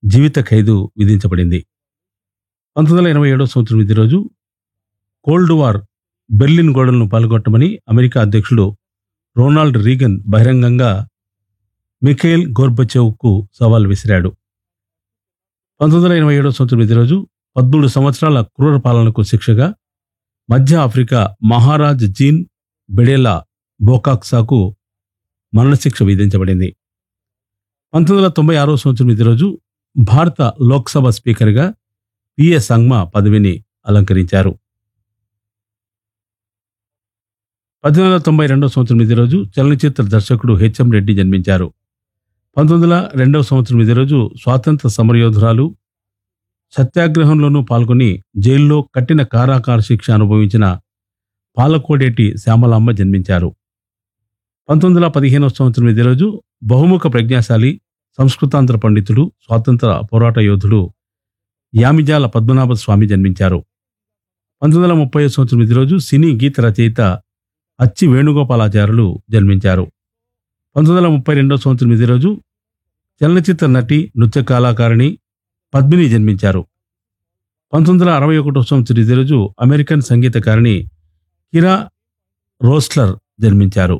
జీవిత ఖైదు విధించబడింది పంతొమ్మిది వందల ఎనభై ఏడవ సంవత్సరం ఇదే రోజు కోల్డ్ వార్ బెర్లిన్ గోడలను పాల్గొట్టమని అమెరికా అధ్యక్షుడు రొనాల్డ్ రీగన్ బహిరంగంగా మిఖేల్ గోర్బచేవ్కు సవాల్ విసిరాడు పంతొమ్మిది వందల ఎనభై ఏడవ సంవత్సరం ఇదే రోజు పద్మూడు సంవత్సరాల క్రూర పాలనకు శిక్షగా మధ్య ఆఫ్రికా మహారాజ్ జీన్ బెడేలా బోకాక్సాకు మరణశిక్ష విధించబడింది పంతొమ్మిది వందల తొంభై ఆరో సంవత్సరం ఇదే రోజు భారత లోక్సభ స్పీకర్గా పిఎస్ సంగ్మా పదవిని అలంకరించారు పద్దెనిమిది వందల తొంభై రెండవ సంవత్సరం ఇదే రోజు చలనచిత్ర దర్శకుడు హెచ్ఎం రెడ్డి జన్మించారు పంతొమ్మిది వందల రెండవ సంవత్సరం ఇదే రోజు స్వాతంత్ర సమరయోధురాలు సత్యాగ్రహంలోనూ పాల్గొని జైల్లో కఠిన కారాకార శిక్ష అనుభవించిన పాలకోడేటి శ్యామలాంబ జన్మించారు పంతొమ్మిది వందల పదిహేనవ సంవత్సరం ఇదే రోజు బహుముఖ ప్రజ్ఞాశాలి సంస్కృతాంధ్ర పండితుడు స్వాతంత్ర పోరాట యోధుడు యామిజాల పద్మనాభ స్వామి జన్మించారు పంతొమ్మిది వందల ముప్పై సంవత్సరం ఇదే రోజు సినీ గీత రచయిత అచ్చి వేణుగోపాలాచార్యులు జన్మించారు పంతొమ్మిది వందల ముప్పై రెండవ సంవత్సరం ఇదే రోజు చలనచిత్ర నటి నృత్య కళాకారిణి పద్మిని జన్మించారు పంతొమ్మిది వందల అరవై ఒకటో సంవత్సరం ఇదే రోజు అమెరికన్ సంగీతకారిణి కిరా రోస్లర్ జన్మించారు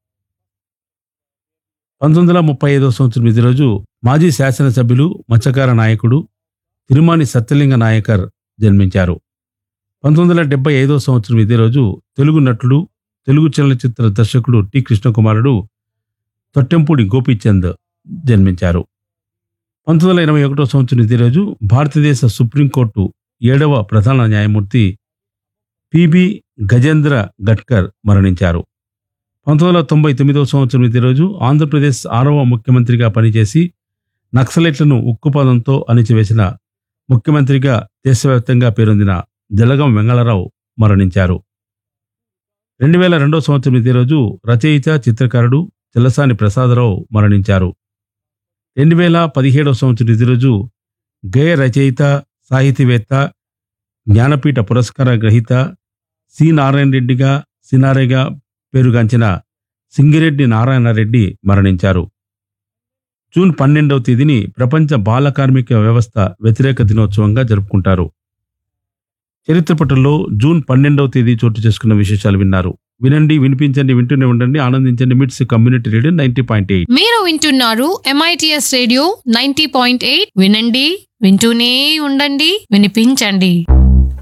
పంతొమ్మిది వందల ముప్పై ఐదో సంవత్సరం ఇదే రోజు మాజీ శాసనసభ్యులు మత్స్యకార నాయకుడు తిరుమాని సత్యలింగ నాయకర్ జన్మించారు పంతొమ్మిది వందల డెబ్బై ఐదో సంవత్సరం ఇదే రోజు తెలుగు నటుడు తెలుగు చలనచిత్ర దర్శకుడు టి కృష్ణకుమారుడు తొట్టెంపూడి గోపీచంద్ జన్మించారు పంతొమ్మిది వందల ఎనభై ఒకటో సంవత్సరం ఇదే రోజు భారతదేశ సుప్రీంకోర్టు ఏడవ ప్రధాన న్యాయమూర్తి పిబి గజేంద్ర గడ్కర్ మరణించారు పంతొమ్మిది వందల తొంభై తొమ్మిదవ సంవత్సరం ఇదే రోజు ఆంధ్రప్రదేశ్ ఆరవ ముఖ్యమంత్రిగా పనిచేసి నక్సలైట్లను ఉక్కుపాదంతో అణిచివేసిన ముఖ్యమంత్రిగా దేశవ్యాప్తంగా పేరొందిన జలగం వెంగళరావు మరణించారు రెండు వేల రెండో సంవత్సరం ఇదే రోజు రచయిత చిత్రకారుడు చెల్లసాని ప్రసాదరావు మరణించారు రెండు వేల పదిహేడవ సంవత్సరం ఇదే రోజు గేయ రచయిత సాహితీవేత్త జ్ఞానపీఠ పురస్కార గ్రహీత సి నారాయణ రెడ్డిగా సినారేగా పేరుగాంచిన సింగిరెడ్డి నారాయణరెడ్డి మరణించారు జూన్ పన్నెండవ తేదీని ప్రపంచ బాల కార్మిక వ్యవస్థ వ్యతిరేక దినోత్సవంగా జరుపుకుంటారు చరిత్ర పటంలో జూన్ పన్నెండవ తేదీ చోటు చేసుకున్న విశేషాలు విన్నారు వినండి వినిపించండి వింటూనే ఉండండి ఆనందించండి MITS community radio ninety point eight మీరు వింటున్నారు M I T S radio ninety point eight వినండి వింటూనే ఉండండి వినిపించండి